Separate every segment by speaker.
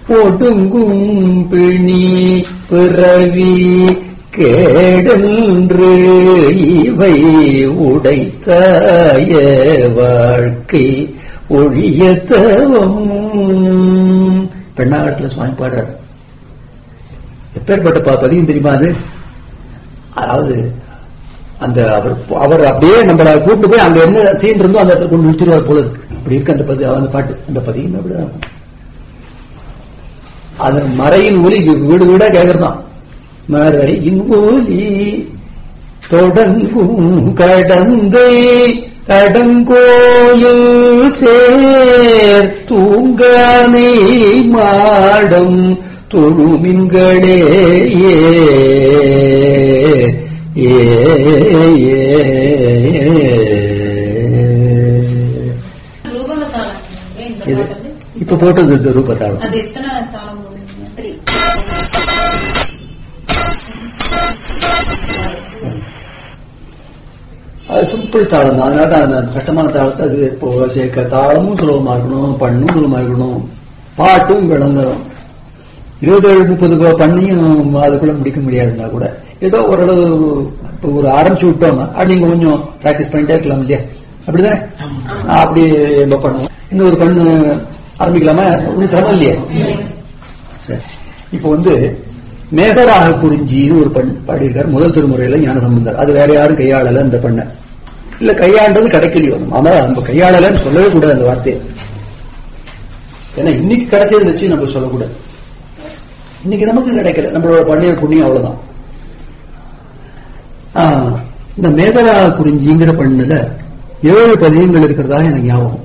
Speaker 1: ஒடுங்கும் பிணி பிறவி கேடென்று இவை உடைத்தாய வாழ்க்கை ஒழிய தவம் பெண்ணாகத்துல சுவாமி பாடுறார் எப்பேற்பட்ட ப- பதியும் தெரியுமா அது அதாவது அந்த அவர் அவர் அப்படியே நம்மள கூட்டு போய் அங்க என்ன சீன் இருந்தோ அந்த இடத்துல கொண்டு நிறுத்திடுவார் போல இருக்கு அப்படி இருக்கு அந்த பதி அந்த பாட்டு அந்த பதியும் அப்படிதான் இருக்கும். அது மறையின் ஒலி வீடு வீடா கேக்குறதான் மறையின் ஒலி தொடங்கும் கடந்தை கடங்கோயில் சேர் தூங்கானை மாடம் தொழுமின்களே ஏ ஏ
Speaker 2: ரூபக தாளம் இந்த
Speaker 1: இது
Speaker 2: பாட்டு வந்து.
Speaker 1: இப்ப போட்டது இந்த ரூபத்தாளம்
Speaker 2: அது எத்தனை தாளம் போடுவீங்க? த்ரீ.
Speaker 1: அது சிம்பிள் தாளம் தான் அதனால தான் அந்த கஷ்டமான தாளத்தை அது இப்போ சேர்க்க தாளமும் சுலபமா இருக்கணும் பண்ணும் சுலபமா இருக்கணும் பாட்டும் விளங்கணும் இருபத்தேழு முப்பது ப- பண்ணியும் அதுக்குள்ள முடிக்க முடியாதுன்னா கூட ஏதோ ஓரளவு இப்போ ஒரு ஆரம்பிச்சு விட்டோம்னா அது நீங்க கொஞ்சம் பிராக்டிஸ் பண்ணிட்டே இருக்கலாம் இல்லையா அப்படிதானே அப்படி நம்ம பண்ணுவோம் இன்னொரு பண்ணு ஆரம்பிக்கலாமா ஒன்றும் சிரமம் இல்லையா சரி இப்போ வந்து மேகராக குறிஞ்சின்னு ஒரு பண் பாடியிருக்கார் முதல் திருமுறையில ஞான சம்பந்தர் அது வேற யாரும் கையாளல அந்த பண்ண இல்ல கையாண்டது கிடைக்கலையோ ஆனா நம்ம கையாளலன்னு சொல்லவே கூடாது அந்த வார்த்தையை ஏன்னா இன்னைக்கு கிடைச்சதை வச்சு நம்ம சொல்லக்கூடாது இன்னைக்கு நமக்கு கிடைக்கல நம்மளோட பண்ணிய புண்ணியம் அவ்வளவுதான் ஆ, இந்த மேகரா குறிஞ்சிங்கிற பண்ணுல ஏழு பதியங்கள் இருக்கிறதாக எனக்கு ஞாபகம்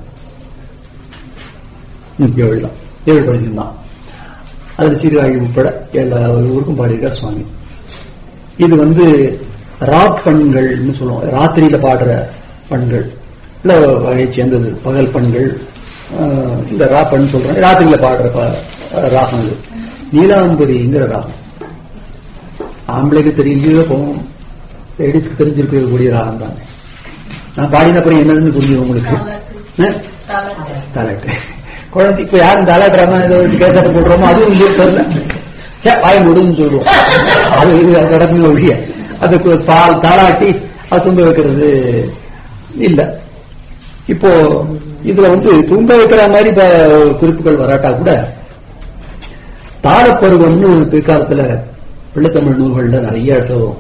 Speaker 1: ம், ஏழு தான் ஏழு பதியம் தான் அதுல சீர்காழி உட்பட எல்லா ஊருக்கும் பாடியிருக்கார் சுவாமி இது வந்து ராப் பண்கள்னு சொல்லுவோம் ராத்திரியில பாடுற பண்கள் இல்ல வகையை சேர்ந்தது பகல் பண்கள் ஆஹ், இந்த ராப்பன் சொல்றேன் ராத்திரியில பாடுற ப- ராகம் இது நீலாம்பரிங்கிற ராகம் ஆம்பளைக்கு தெரியலையோ போகும் லேடிஸ்க்கு தெரிஞ்சிருக்கக்கூடிய ராகம் தான் நான் பாடின அப்புறம் என்னதுன்னு புரியும் உங்களுக்கு ஆ?
Speaker 2: தாளம்.
Speaker 1: தாலாட்டு குழந்தை இப்ப யாரும் தாலாட்டுறாம ஏதோ ஒரு கேசட்டை போடுறோமோ அதுவும் இல்லையோ தெரியல சே வாய முடின்னு சொல்லுவோம் அது இது நடக்குமே ஒழிய அதுக்கு பால் தாளாட்டி அது தும்ப வைக்கிறது இல்ல இப்போ இதுல வந்து தும்ப வைக்கிற மாதிரி ப- குறிப்புகள் வராட்டா கூட தாளப்பருவம்னு பிற்காலத்துல பிள்ளைத்தமிழ் நூல்கள்ல நிறைய இடத்துல வரும்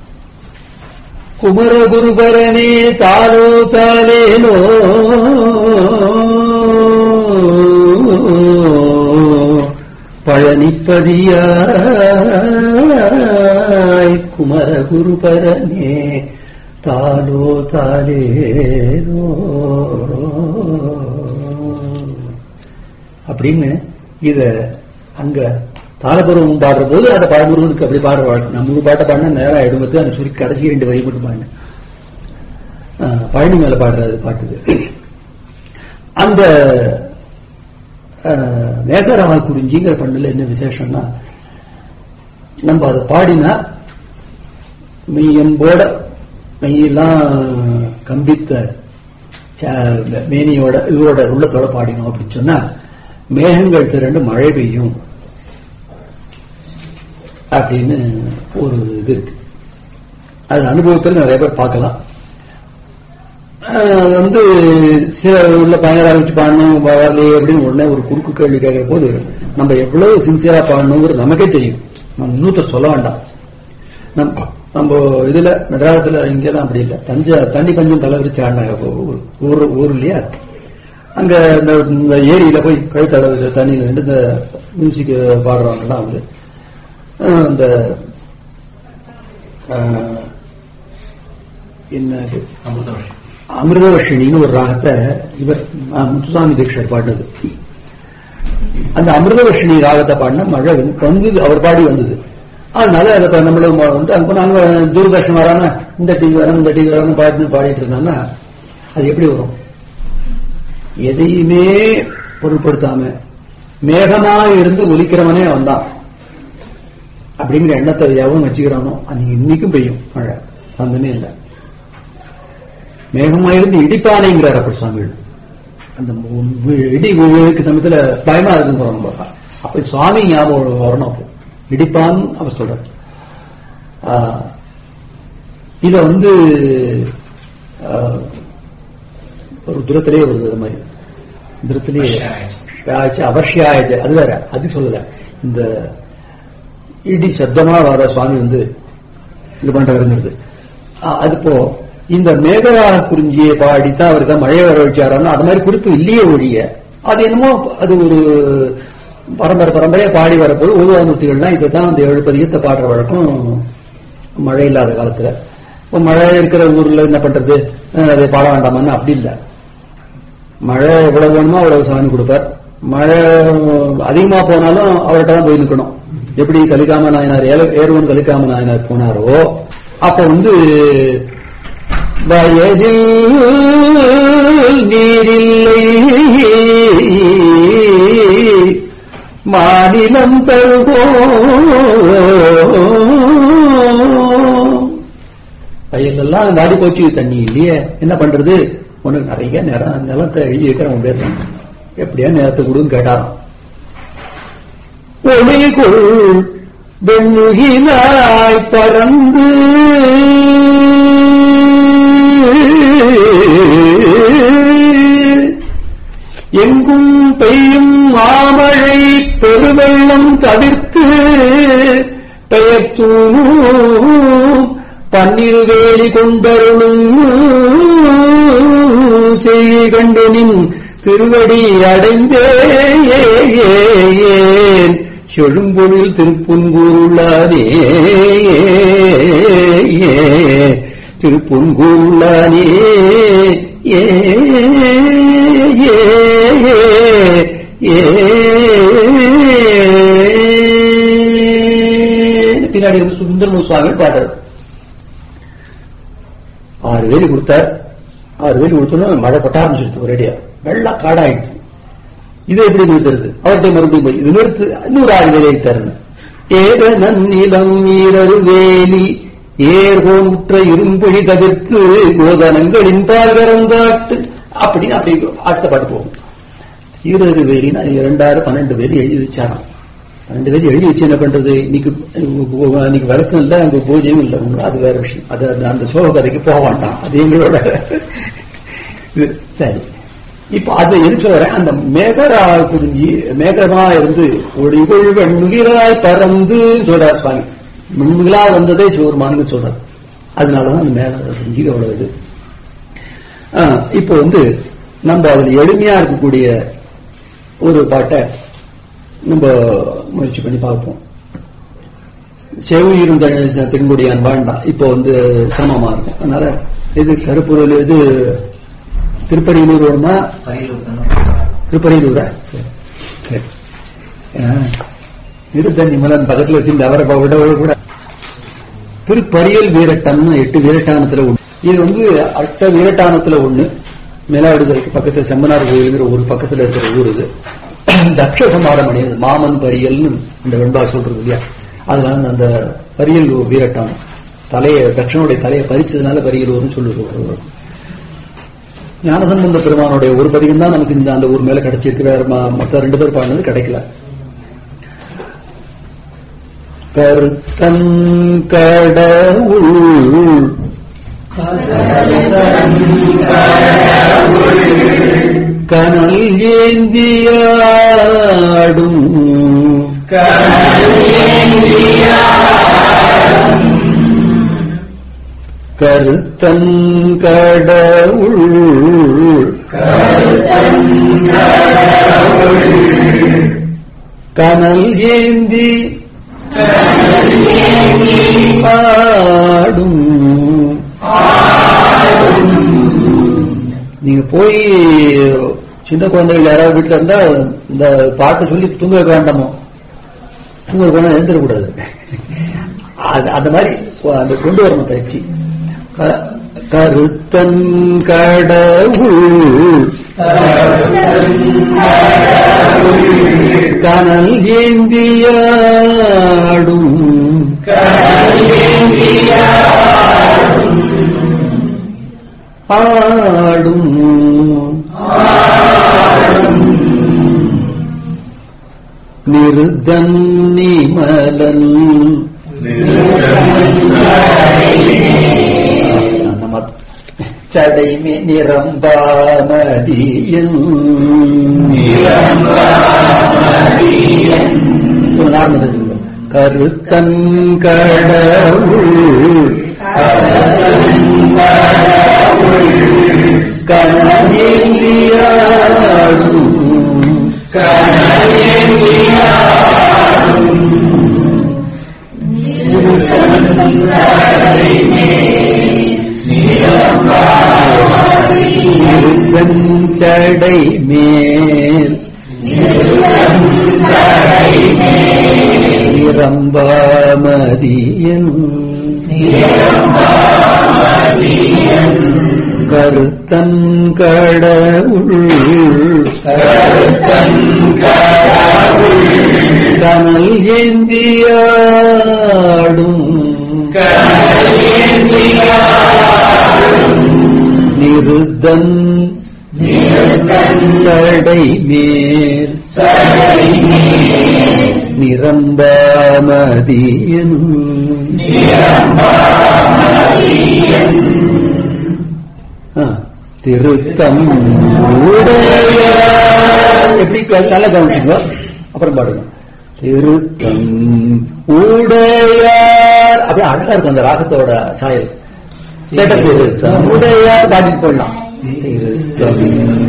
Speaker 1: குமரகுருபரனே தாலோ தாலேனோ பழனிப்பதியாய் குமரகுருபரனே தாலோ தாலேனோ அப்படின்னு இத அங்க தாளபருவம் பாடுற போது அதை பாடுறதுக்கு அப்படி பாடுற வழக்கம் நம்ம ஊர் பாட்டை பாடினா நேரம் எடுபத்து அந்த சுருக்கி கடைசி ரெண்டு வரி மட்டும் பாடினேன் ஆஹ், பழனி மேல பாடுறது பாட்டுக்கு அந்த ஆஹ், மேகராக குறிஞ்சிங்கிற பண்ணுல என்ன விசேஷம்னா நம்ம அதை பாடினா மெய்யம்போட மெய்யெல்லாம் கம்பித்த ச- மேனியோட இதோட உள்ளத்தோட பாடினோம் அப்படின்னு சொன்னா மேகங்கள் திரண்டு மழை பெய்யும் அப்படின்னு ஒரு இது இருக்கு அது அனுபவத்தில் நிறைய பேர் பார்க்கலாம் ஆஹ் அது வந்து சில உள்ள பயங்கர வச்சு பாடணும் வரலையே அப்படின்னு உடனே ஒரு குறுக்கு கேள்வி கேட்கிற போது நம்ம எவ்வளவு சின்சியரா பாடணுங்கிறது நமக்கே தெரியும் நம்ம இன்னொருத்த சொல்ல வேண்டாம் நம்ம நம்ம இதுல மெட்ராஸ்ல இங்கெல்லாம் அப்படி இல்லை தஞ்சை தண்ணி பஞ்சம் தலைவிரிச்சு ஆடினாங்க ஊர் ஊர் ஊர் இல்லையா அங்க இந்த இந்த ஏரியில போய் கழுத்தளவு தண்ணியில வந்து இந்த மியூசிக் பாடுறவங்கலாம் வந்து அஹ், இந்த அஹ், என்ன இது? அமிர்தவர்ஷினின்னு ஒரு ராகத்தை இவர் அஹ், முத்துசாமி தீட்சர் பாடினது அந்த அமிர்தவர்ஷினி ராகத்தை பாடின மழை வந்தது அவர் பாடி வந்தது அதனால அதை இப்ப நம்மளும் வந்து அங்க நாங்க தூர்தர்ஷன் வராம இந்த டிவி வரும் இந்த டிவி வரும் பாடி பாடிட்டு இருந்தாங்கன்னா அது எப்படி வரும் எதையுமே பொருட்படுத்தாம மேகமா இருந்து ஒலிக்கிறவனே வந்தான் அப்படிங்கிற எண்ணத்தை எவன் வச்சுக்கிறானோ அது இன்னைக்கும் பெய்யும் மழை சந்தமே இல்லை மேகமா இருந்து இடிப்பானைங்கிறார் அப்படி சுவாமிகள் அந்த மு- இடி விழுக்கு சமயத்துல பயமா இருக்கும் ரொம்ப அப்ப சுவாமி ஞாபகம் வரணும் அப்போ இடிப்பான் அவர் சொல்றார் ஆஹ், இத வந்து ஆஹ், ஒரு துரத்திலே வருது அது மாதிரி துரத்திலே ஆச்சு அவர்ஷியாச்சு அது வேற அது சொல்லல இந்த இடி சத்தமா வர சுவாமி வந்து இது பண்றதுங்கிறது ஆஹ், அது இப்போ இந்த மேகரா குறிஞ்சியை பாடித்தான் அவருக்கு தான் மழையை வர வச்சாரான்னு அது மாதிரி குறிப்பு இல்லையே ஒழிய அது என்னமோ அது ஒரு பரம்பரை பரம்பரையா பாடி வரப்போது உருவானூர்த்திகள்லாம் இதை தான் அந்த ஏழு பதிகத்தை பாடுற வழக்கம் மழை இல்லாத காலத்துல இப்போ மழை இருக்கிற ஊர்ல என்ன பண்றது அஹ் அதை பாட வேண்டாமான்னு அப்படி இல்லை மழை எவ்வளவு வேணுமோ அவ்வளவு சாமி கொடுப்பார் மழை அதிகமா போனாலும் அவர்கிட்ட தான் போய் நிக்கணும் எப்படி கலிக்காம நாயனார் ஏல- ஏறுவன் கலிக்காம நாயனார் போனாரோ அப்ப வந்து வயதில் நீரில்லை மாநிலம் தருகோ வயலெல்லாம் வாடி போச்சு தண்ணி இல்லையே என்ன பண்றது உனக்கு நிறைய நிலம் நிலத்தை எழுதி வைக்கிறவன் பேர் எப்படியா நிலத்தை கொடுன்னு கேட்டாராம் ஒளிகுள் வெண்முகினாய் பறந்து எங்கும் பெய்யும் மாமழை பெருவெள்ளம் தவிர்த்து பெயர்த்தூம் பன்னீர் வேலி கொண்டருளும் செய்ய கண்டனின் திருவடி அடைந்தேன் செழும்பொழில் திருப்புன்கூருளானே திருப்புன்கூருளானே ஏ ஏ ஏ பின்னாடி வந்து சுந்தரமு சுவாமி பாடுறார் ஆறு வேலி கொடுத்தார் ஆறு வேலி கொடுத்தோன்னா மழை கொட்ட ஆரம்பிச்சிருச்சு ஒரேடியா வெள்ள காடாயிடுச்சு இது எப்படி நிறுத்துறது அவர்கிட்ட மறுபடியும் போய் இது நிறுத்து இன்னொரு ஆறு வேலை தரணும் ஏக நன்னிலம் வீரரு வேலி ஏர்கோன்ற இரும்பொழி தவிர்த்து கோதனங்களின் பால்கரந்தாட்டு அப்படின்னு அப்படி அடுத்த பாட்டு போகும் ஈரரு வேலினா இரண்டாயிரம் பன்னெண்டு வேலி எழுதி வச்சாராம் பன்னெண்டு வேலி எழுதி வச்சு என்ன பண்றது இன்னைக்கு இன்னைக்கு விளக்கம் இல்லை அங்க பூஜையும் இல்லை உங்களுக்கு அது வேற விஷயம் அது அந்த- அந்த சோக கதைக்கு போக வேண்டாம் அது எங்களோட இது சரி இப்போ அது எதுக்கு வரேன் அந்த மேகரா குறிஞ்சி மேகமா இருந்து ஒளிகுள் வெண்முகிலாய் பறந்து சொல்றார் சுவாமி மின்முகிலா வந்ததே சிவருமான்னு சொல்றார் அதனாலதான் அந்த மேக குறிஞ்சி அவ்வளவு இது ஆ, இப்போ வந்து நம்ம அதுல எளிமையா இருக்கக்கூடிய ஒரு பாட்டை நம்ம முயற்சி பண்ணி பார்ப்போம் செவியிரும் தென்குடியான் வேண்டாம் இப்போ வந்து சிரமமா இருக்கும் அதனால இது கருப்பொருள் இது திருப்படியிலூர் வருமா
Speaker 3: பரியில்
Speaker 1: திருப்பதியூரா சரி சரி இருத்தண்ணி மலன் பக்கத்துல வச்சிருந்த அவரை விட கூட திருப்பரியல் வீரட்டம்னு எட்டு வீரட்டானத்துல ஒண்ணு இது வந்து அட்ட வீரட்டானத்துல ஒண்ணு மேலாடுதுறைக்கு பக்கத்துல செம்மனார் கோயிலுங்கிற ஒரு பக்கத்துல இருக்கிற ஊர் இது தக்ஷகுமார மணி மாமன் பரியல்னு இந்த வெண்பா சொல்றது இல்லையா அதனால அந்த பரியல் வீரட்டானம் தலையை தட்சனுடைய தலையை பறிச்சதுனால பரியல் வரும்னு சொல்லுறது ஞானசம்பந்த பெருமானுடைய ஒரு பதிகம் தான் நமக்கு இந்த அந்த ஊர் மேல கிடைச்சிருக்கு வேற ம- மத்த ரெண்டு பேர் பாடினது கிடைக்கல கருத்தன் கடவுள் கனல் ஏந்தியாடும் கருத்தன் கடவுள் கனல் ஏந்தி ஆடும் நீங்க போய் சின்ன குழந்தைகள் யாராவது வீட்டுல இருந்தா இந்த பாட்டை சொல்லி தூங்க வைக்க வேண்டாமோ தூங்க வைக்க எழுந்திரக்கூடாது அது அந்த மாதிரி அந்த கொண்டு வரணும் பயிற்சி க- கருத்தன் கடவுள் கனல் ஏந்தியாடும் ஆடும் நிருதன்னிமலன் நம்ம சடைமே நிரம்பாமதியன் கருத்தன் கடவுள் கனேந்தியாடும் சடை மேல் நிரம்பாமதியன் கருத்தன் கடவுள் கனல் ஏந்தியாடும் நிருத்தன் சடை மேல் நிரம்பாமதியன் ஆ, திருத்தம் உடைய எப்படி நல்ல கவனிச்சுங்க அப்புறம் பாடுங்க திருத்தம் உடையார் அப்படியே அழகா இருக்கும் அந்த ராகத்தோட சாயல் கேட்ட திருத்தம் உடையார் பாடிட்டு போடலாம் திருத்தம்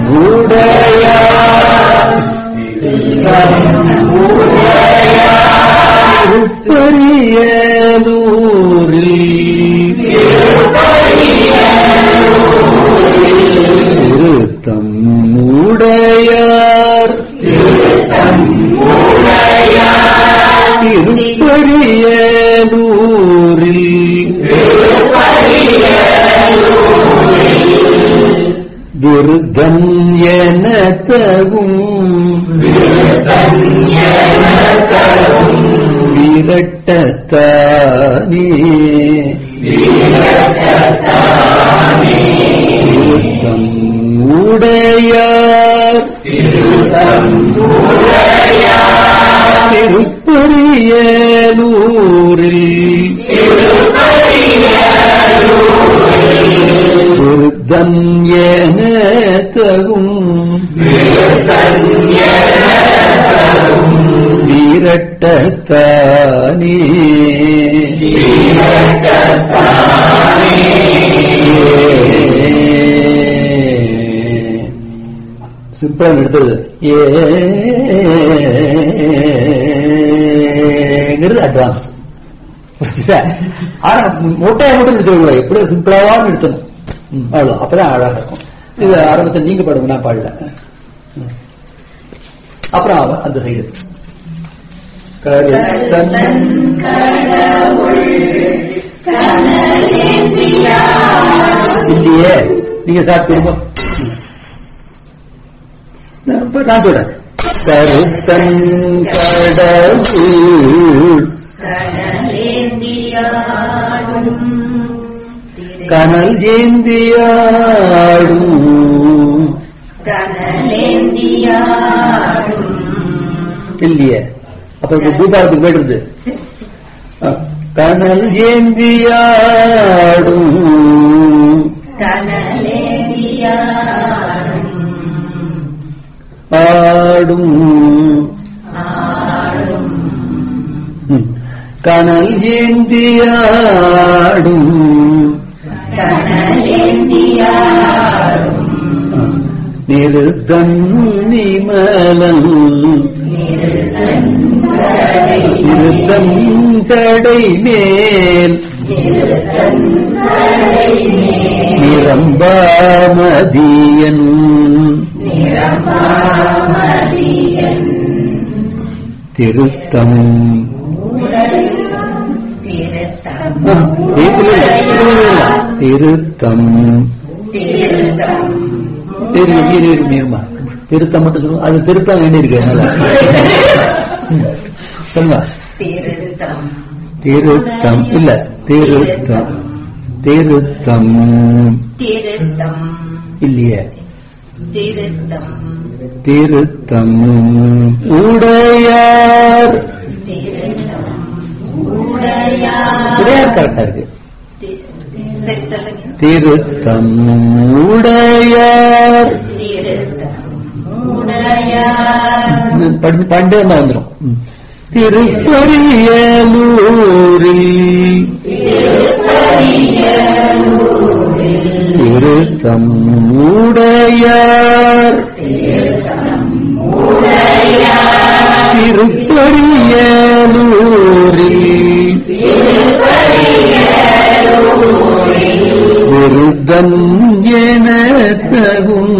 Speaker 1: உடையார் திருத்தம் உடையார் திருப்பரியலூரில் விருதம் என தகும் விரட்டத்தானே திருத்தம் உடையார் திருப்பரியலூரில் விருத்தம் என தகும் வீரட்டத்தானே சிம்பிளா எடுத்தது ஏங்கிறது அட்வான்ஸ்ட் புரிஞ்சுதா? ஆனா மொட்டையை மட்டும் எடுத்து விடுவா எப்படி சிம்பிளாவா நிறுத்தணும் ம், அவ்வளவு அப்பதான் அழகா இருக்கும் இது ஆரம்பத்தை நீங்க பாடுங்க நான் பாடல ம். அப்புறம் அவ அந்த சைடு கருத்தன் இல்லையே நீங்க சாப்பிடுங்க நான் இப்ப நான் சொல்றேன் கருத்தன் கடவுள் கனல் ஏந்தியாடும் இல்லையே அப்ப இப்ப பூபாலத்துக்கு போயிட்டு கனல் ஏந்தியாடும் ஆடும் ம். கனல் ஏந்தியாடும் நிறுத்தன் நிமலன் நிறுத்தன் சடை மேல் நிரம்பாமதியன் திருத்தம் ஆ, திருத்தம் இல்ல, இல்ல, திருத்தம் திரு நீர் நீர் நீர்மா திருத்தம் மட்டும் சொல்லுங்க அது திருத்தம் வேண்டியிருக்கு அதனால சொல்லுங்க
Speaker 2: திருத்தம்
Speaker 1: திருத்தம் இல்ல திருத்தம் திருத்தம்
Speaker 2: திருத்தம்
Speaker 1: இல்லையே
Speaker 2: திருத்தம்
Speaker 1: திருத்தம் உடையார் உடையார் கரெக்டா இருக்கு
Speaker 2: சரி சொல்லுங்க
Speaker 1: திருத்தம் உடையார்
Speaker 2: உடையார்
Speaker 1: பண்டு பண்டே தான் வந்துடும் திருப்பரியலூரில் திருத்தம் உடையார் திருப்பரியலூரில் விருதன் என தகும்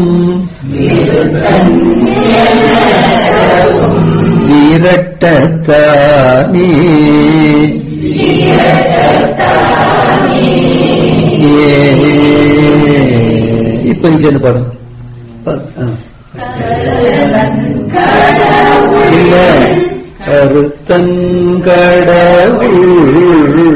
Speaker 1: விரட்டத்தானே இப்ப சேர்ந்து பாடும் இல்ல கருத்தன் கடவுள்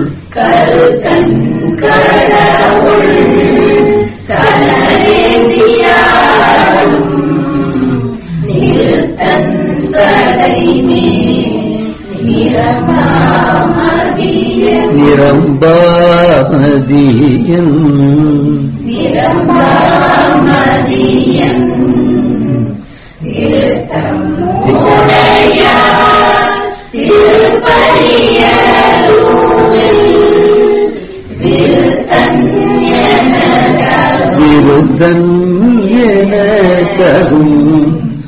Speaker 1: நிரம்பாமதியன் விருதன் என தகும்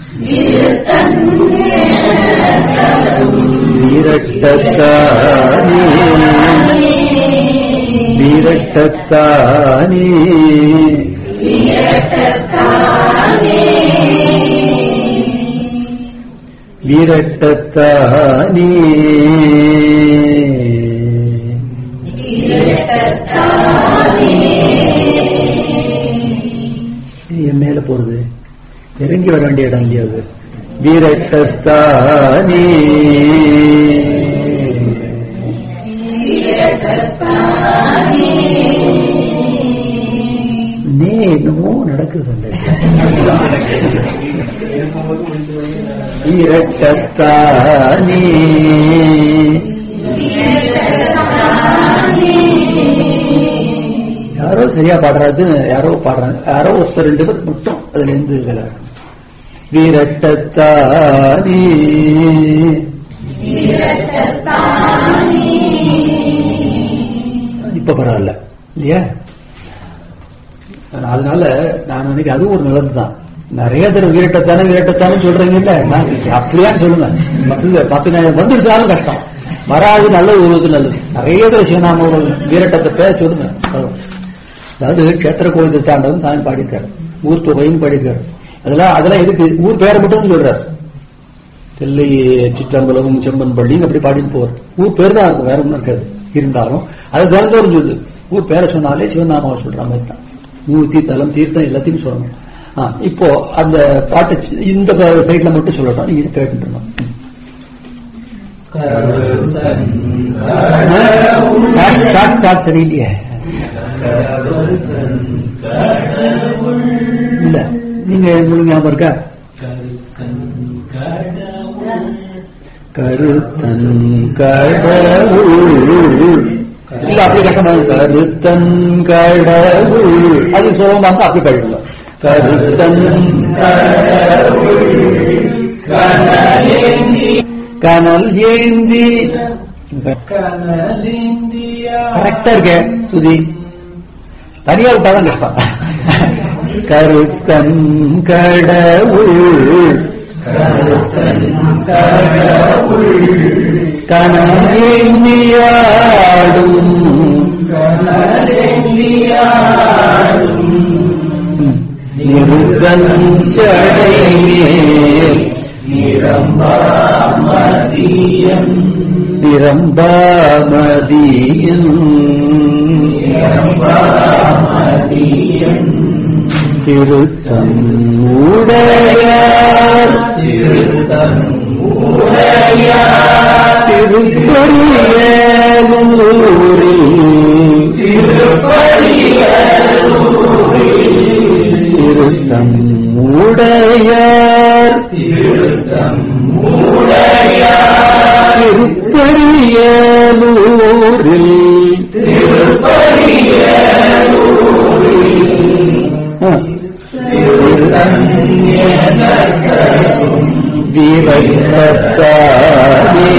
Speaker 1: விரட்டத்தானே விரட்டத்தானே விரட்டத்தானே என் மேல போறது இறங்கி வர வேண்டிய இடம் இல்லையா அது விரட்டத்தானே நே என்னமோ நடக்குது அந்த விரட்டத்தானே யாரோ சரியா பாடுறாது யாரோ பாடுறாங்க யாரோ ஒருத்தர் ரெண்டு பேர் மட்டும் அதுல இருந்து விளையாடுறாங்க விரட்டத்தானே இப்ப பரவாயில்ல இல்லையா அதனால நான் நினைக்கிறேன் அது ஒரு நல்லது தான் நிறைய தடவை வீரட்டத்தானே வீரட்டத்தானே சொல்றீங்க இல்ல நான் அப்படியான்னு சொல்லுங்க இல்ல பத்து நாள் வந்துருந்தாலும் கஷ்டம் வராது நல்லது உருவது நல்லது நிறைய தடவை சிவநாமோட வீரட்டத்தை பேச சொல்லுங்க அதாவது கஷேத்திர கோயில் தாண்டவன் சாமி பாடியிருக்காரு ஊர் தொகையும் பாடியிருக்காரு அதெல்லாம் அதெல்லாம் எதுக்கு ஊர் பேரை மட்டும் சொல்றாரு தெல்லை சிற்றம்பலம் செம்மன் பள்ளின்னு அப்படி பாடிட்டு போவார் ஊர் பேர் தான் இருக்கும் வேற ஒன்றும் இருக்காது இருந்தாலும் அது தினந்தோறும் சொல்லுது ஊர் பேரை சொன்னாலே சிவநாமாவை சொல்ற மாதிரி தான் மூர்த்தி தலம் தீர்த்தம் எல்லாத்தையும் சொல்லணும் ஆ, இப்போ அந்த பாட்டு சி- இந்த சைட்ல மட்டும் சொல்லட்டும் நீங்க கேட்டுருந்தோம் ஸ்டார்ட் சரியில்லையே இல்ல நீங்க உங்களுக்கு ஞாபகம் இருக்கா கருத்தன் கடவுள் இல்ல அப்படி கஷ்டமா கருத்தன் கடவுள் அது சோகமா இருந்தா அப்படி படிக்கலாம் கருத்தன் கனல் ஏந்தி கரெக்டா இருக்க சுதி தனியா விட்டாதான் கஷ்டம் கருத்தன் கடவுள் கனலியாடும் நிறுத்தன் சடைமேல் நிரம்பாமதியன் திருத்தம் உடையார் திருப்பரியலூரில் திருத்தம் உடையார் ஆ. வீரத்தானே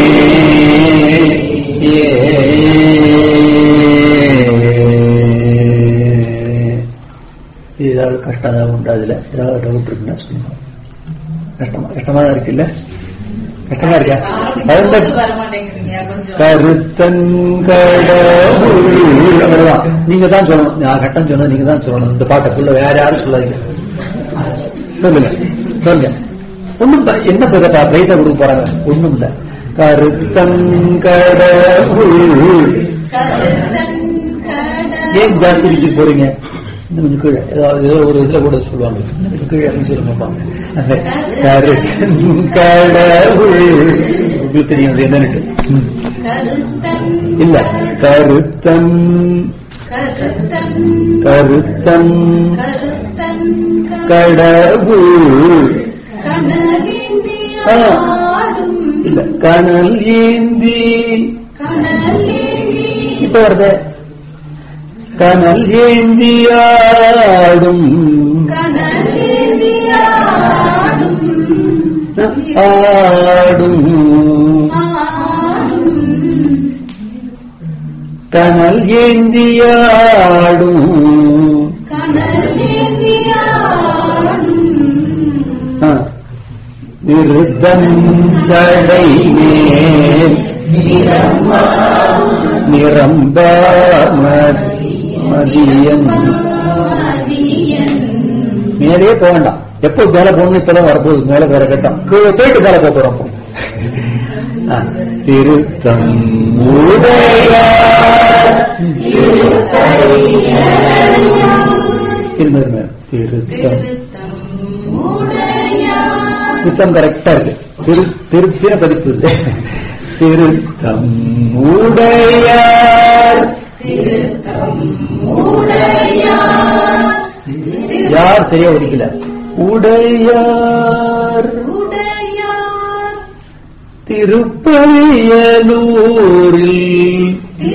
Speaker 1: ஏதாவது கஷ்டம் ஏதாவது உண்டு அதுல ஏதாவது டவுட் இருக்குன்னா சொல்லுங்க கஷ்டமா கஷ்டமா தான் இருக்குல்ல கஷ்டமா இருக்கா
Speaker 2: ஆரம்பிக்கும் போது வர மாட்டேங்குதுங்க கொஞ்சம்
Speaker 1: கருத்தன் கடவுள் அவ்வளவுதான். நீங்க தான் சொல்லணும் நான் கட்டம் சொன்னது நீங்க தான் சொல்லணும் இந்த பாட்டக்குள்ள வேற யாரும் சொல்லாதீங்க சொல்லுங்க சொல்லுங்க ஒண்ணும் ப- என்ன பெரிய பிரைஸா கொடுக்க போறாங்க ஒண்ணும் இல்ல கருத்தன் கடவுள்
Speaker 2: கருத்தன் கடவுள்.
Speaker 1: ஏன் ஜாஸ்தி வச்சுட்டு போறீங்க இன்னும் கொஞ்சம் கீழே ஏதாவது ஏதோ ஒரு இதுல கூட சொல்லுவாங்க இன்னும் கொஞ்சம் கீழே இறங்கி சொல்லுங்கப்பா அந்த கருத்தன் கடவுள் உங்களுக்கு தெரியும் அது என்னன்னு ம்.
Speaker 2: கருத்தன்
Speaker 1: இல்ல கருத்தன்
Speaker 2: கருத்தன்
Speaker 1: கருத்தன்
Speaker 2: கருத்தன்
Speaker 1: கடவுள்
Speaker 2: கனலேந்தி
Speaker 1: ஆ.
Speaker 2: ஆடும்
Speaker 1: இல்ல கனல் ஏந்தி
Speaker 2: கனலேந்தி
Speaker 1: இப்ப வருது கனல் ஏந்தியாடும்
Speaker 2: கனலேந்தி ஆடும்
Speaker 1: ஆடும்
Speaker 2: ஆடும்
Speaker 1: கனல் ஏந்தியாடும்
Speaker 2: கனலேந்தி ஆடும்
Speaker 1: ஆ. விருத்தம் சடை மேல் நிரம்ப மதியன்
Speaker 2: மதியன்
Speaker 1: மேலே போக வேண்டாம் எப்போ மேல போகணும் இப்பதான் வரப்போகுது மேல வேற கட்டம் கீழே போயிட்டு மேல போக போறோம் அப்போ. ஆ. திருத்தம் உடையார் இருங்க இருங்க திருத்தம்
Speaker 2: திருத்தம் உடையார்
Speaker 1: திருத்தம் கரெக்டா இருக்கு திரு திருத்தின பதிப்பு இது. திருத்தம் உடையார்
Speaker 2: திருத்தம் உடையார்
Speaker 1: யார் சரியா ஒடிக்கல உடையார்
Speaker 2: உடையார்
Speaker 1: திருப்பரியலூரில்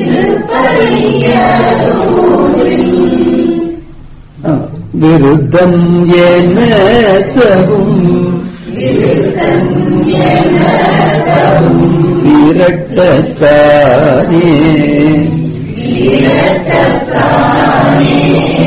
Speaker 2: திருப்பரியலூரில்
Speaker 1: ஆ, விருத்தம் என தகும்
Speaker 2: விருத்தம் என
Speaker 1: விரட்டத்தானே
Speaker 2: வீரத்தக்கானே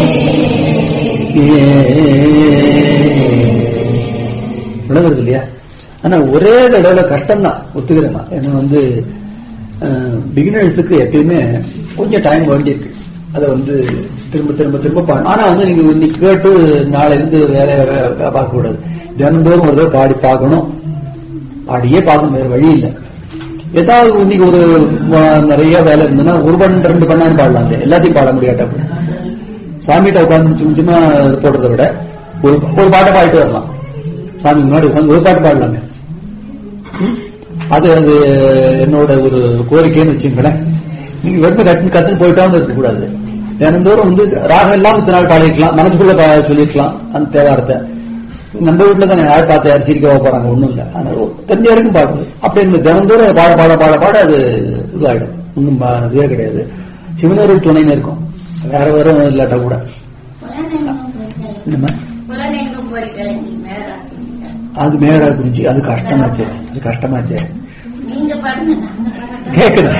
Speaker 1: விளங்குறது இல்லையா ஆனா ஒரே தடவை கஷ்டம் தான் ஒத்துக்கிறேன் நான். ஏன்னா வந்து பிகினர்ஸுக்கு எப்பயுமே கொஞ்சம் டைம் வேண்டியிருக்கு அதை வந்து திரும்ப திரும்ப திரும்ப பாடணும் ஆனா வந்து நீங்க இன்னைக்கு கேட்டு நாளை இருந்து வேற வேற பார்க்க கூடாது தினந்தோறும் ஒரு தடவை பாடி பார்க்கணும் பாடியே பார்க்கணும் வேற வழி இல்லை ஏதாவது இன்னைக்கு ஒரு ம- நிறைய வேலை இருந்ததுன்னா ஒரு பண்ண ரெண்டு பண்ணாலும் பாடலாம் இல்லையா? எல்லாத்தையும் பாட முடியாட்டா அப்படி சாமிகிட்ட உட்காந்து சும்மா சும்மா போடுறதை விட ஒரு ஒரு பாட்டை பாடிட்டு வரலாம் சாமி முன்னாடி உட்காந்து ஒரு பாட்டு பாடலாங்க ம்? அது அது என்னோட ஒரு கோரிக்கைன்னு வச்சுங்களேன் நீங்க வெறும் கட்டு கத்துன்னு போயிட்டாவும் இருக்கக்கூடாது தினந்தோறும் வந்து ராகம் இல்லாம இத்தனை நாள் பாடிக்கலாம் மனசுக்குள்ள பா- சொல்லிருக்கலாம் அந்த தேவாரத்தை நம்ம வீட்டுல தானே யார் பார்த்து யார் சிரிக்கவா போறாங்க ஒண்ணும் இல்ல அதனால தெரிஞ்ச வரைக்கும் பாடுறது அப்படி இந்த தினந்தோறும் அதை பாட பாட பாட பாட அது இதாயிடும் ஒன்றும் இதுவே கிடையாது சிவனூர் துணைன்னு இருக்கும் வேற வேற இல்லாட்டா கூட என்னம்மா
Speaker 2: புலனெங்கும் போறீங்களே நீ மேல
Speaker 1: அது மேடா குறிஞ்சி அது கஷ்டமாச்சே அது கஷ்டமாச்சே
Speaker 2: நீங்க பாருங்க நாங்க பாருங்க
Speaker 1: கேக்குது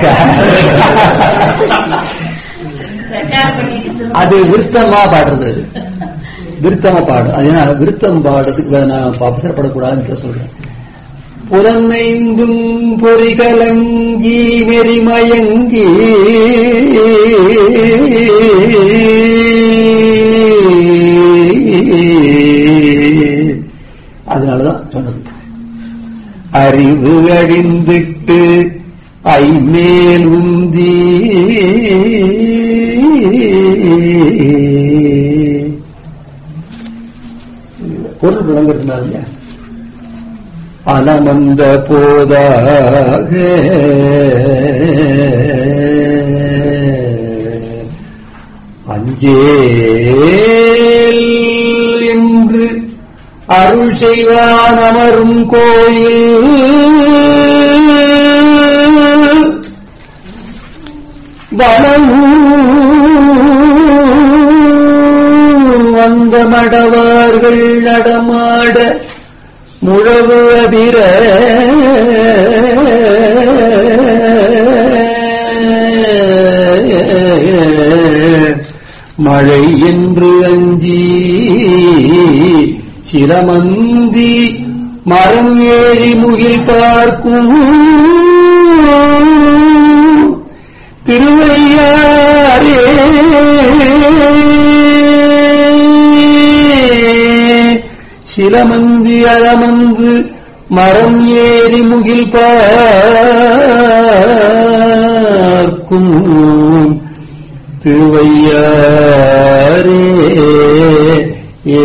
Speaker 2: ரெக்கார்ட் பண்ணிட்டு
Speaker 1: அது விருத்தமா பாடுறது அது விருத்தமா பாடு அது ஏன்னா விருத்தம் பாடுறதுக்கு நான் அவசரப்படக்கூடாதுன்னு சொல்றேன் புலனைந்தும் பொறிகலங்கி நெறிமயங்கி அதனாலதான் சொன்னது அறிவு அழிந்திட்டு ஐமேல் உந்தி பொருள் விளங்குறதுனால இல்லையா? அலமந்த போதாக அஞ்சேல் என்று அருள் செய்வான் அமரும் கோயில் வனமும் வந்த மடவார்கள் நடமாட முழவு அதிர மழை என்று அஞ்சி சிரமந்தி மரம் ஏறி முகில் பார்க்கும் திருவையாரே சிலமந்தி அலமந்து மரம் ஏறி முகில் பார்க்கும் திருவையாரே ஏ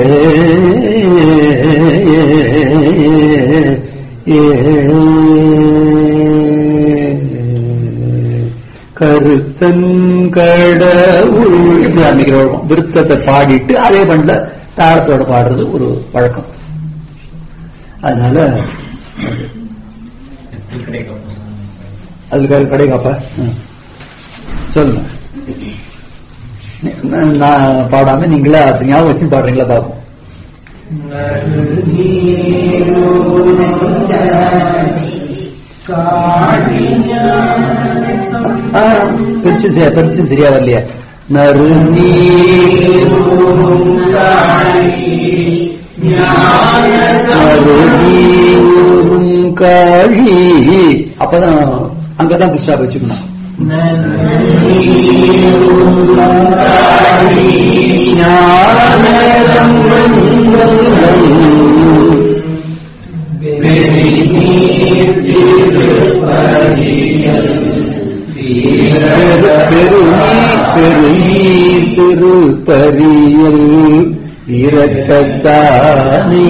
Speaker 1: கருத்தன் கடவுள் இப்படி ஆரம்பிக்கிற வழக்கம் விருத்தத்தை பாடிட்டு அதே பண்ணல தாளத்தோட பாடுறது ஒரு வழக்கம் அதனால அதுக்கு கடை காப்பா ம். சொல்லுங்க நான் நான் பாடாம நீங்களா அது ஞாபகம் வச்சு பாடுறீங்களா பாப்போம் ஆ, பிரிச்சு சரியா பிரிச்சு சரியா வரலையா நறு நறுநீரும் காழி அப்பதான் அங்கதான் புதுசா வச்சுக்கணும் ஞான சம்பந்தம் பெருநீர் திருப்பரியல் இரக்கத்தானே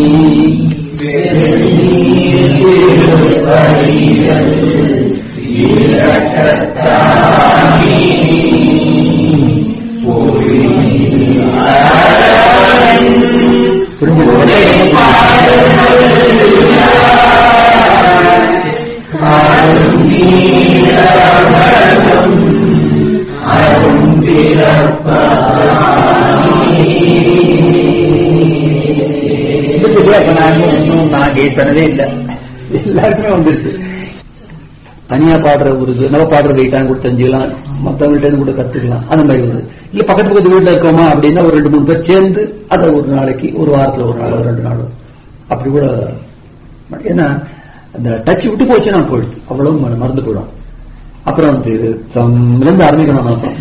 Speaker 1: புரிஞ்சுது அப்ப நான் இன்னும் நான் கெயிட் பண்ணதே இல்லை எல்லாருக்குமே வந்துருக்கு தனியா பாடுற ஒரு இது நம்ம பாடுற வெயிட்டான கூட தெரிஞ்சுக்கலாம் மத்தவங்கள்ட்ட இருந்து கூட கத்துக்கலாம் அந்த மாதிரி வருது இல்ல பக்கத்து பக்கத்து வீட்டுல இருக்கோமா அப்படின்னா ஒரு ரெண்டு மூணு பேர் சேர்ந்து அதை ஒரு நாளைக்கு ஒரு வாரத்துல ஒரு நாள் ரெண்டு நாள் அப்படி கூட ஏன்னா அந்த டச் விட்டு போச்சுன்னா போயிடுது அவ்வளவு ம- மறந்து போயிடும் அப்புறம் வந்து இது தம்ல இருந்து ஆரம்பிக்கணும் நம்ம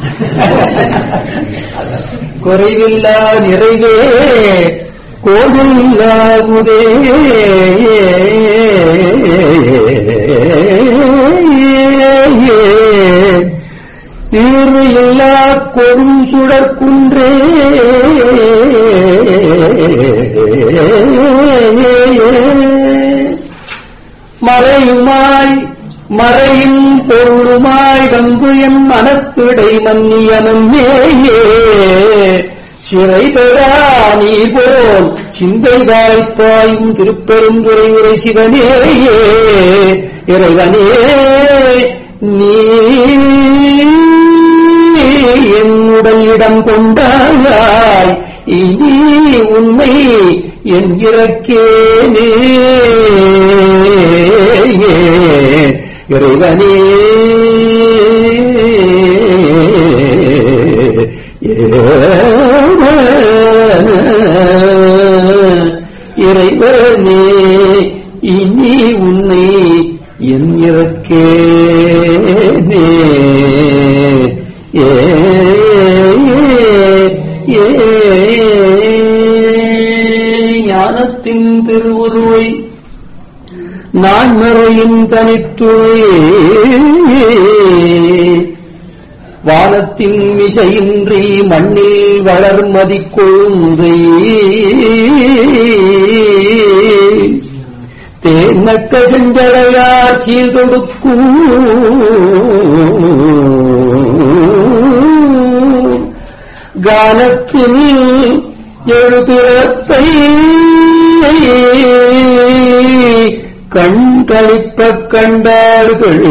Speaker 1: குறைவில்லா நிறைவே கோவில்லாகுதே தீர்வு இல்லா கொடும் சுடற்குன்றே மறையுமாய் மறையின் பொருளுமாய் வந்து என் மனத்திடை மன்னியமன்னேயே சிறை பெறா நீ போல் சிந்தை வாய்ப்பாயும் திருப்பெருந்துரை உரை சிவனேயே இறைவனே நீ என் உடல் இடம் கொண்டாய் இனி உண்மை என் இறக்கேனே இறைவனே இறைவனே இனி உன்னை என் இறக்கேனே ஏ ஏ ஞானத்தின் திருவுருவை நான் மறையின் தனித்துறையே வானத்தின் மிசையின்றி மண்ணில் வளர்மதி கொழுந்தை தேனக்க செஞ்சடையார் சீர் கொடுக்கும் கானத்தில் எழுபிறப்பை கண் கழிப்பக் கண்டார்கள்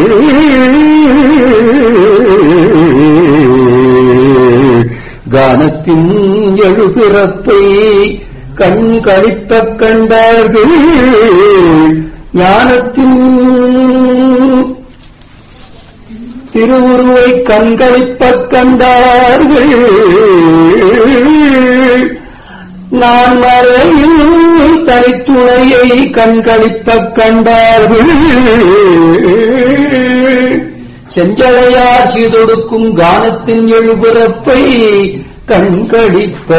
Speaker 1: கானத்தின் எழுபிறப்பை கண் கழிப்பக் கண்டார்கள் ஞானத்தின் திருவுருவை கண்களிப்பக் கண்டார்கள் நான் மறையில் தனித்துணையை கண்களிப்பக் கண்டார்கள் செஞ்சடையார் செய்தொடுக்கும் கானத்தின் எழுபிறப்பை கண்களிப்ப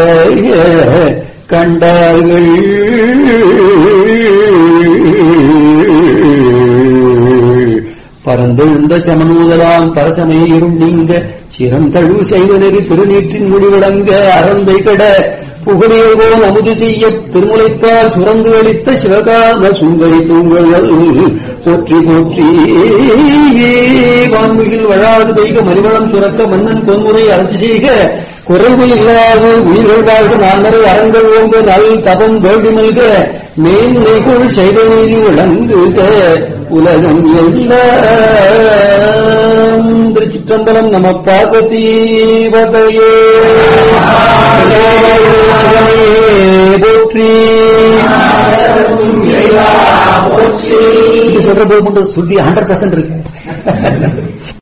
Speaker 1: கண்டார்கள் பரந்தெழுந்த சமநூதலாம் பரசமேயரும் நீங்க சிறந்தழு செய்வனரி திருநீற்றின் முடிவிடங்க அறந்தை கட புகழியவோம் அமுது செய்ய திருமுலைப்பால் சுரந்து அளித்த சிவகாம சுந்தரி தூங்கல் போற்றி போற்றி வான்மிகில் வழாது தெய்க மணிவளம் சுரக்க மன்னன் பொன்முறை அரசு செய்க குறைவு இல்லாது உயிர்கள் வாழ்க நான்மறை அறங்கள் ஓங்க நல் தபம் வேண்டி மல்க மேன்மைகுள் செய்த நீதி விளங்குக உலகம் எல்லாம் திருச்சிற்றம்பலம் நம பார்வதி வதையே போற்றி இது சொல்ற போது மட்டும் சுத்தி ஹண்ட்ரட் பர்சன்ட் இருக்கு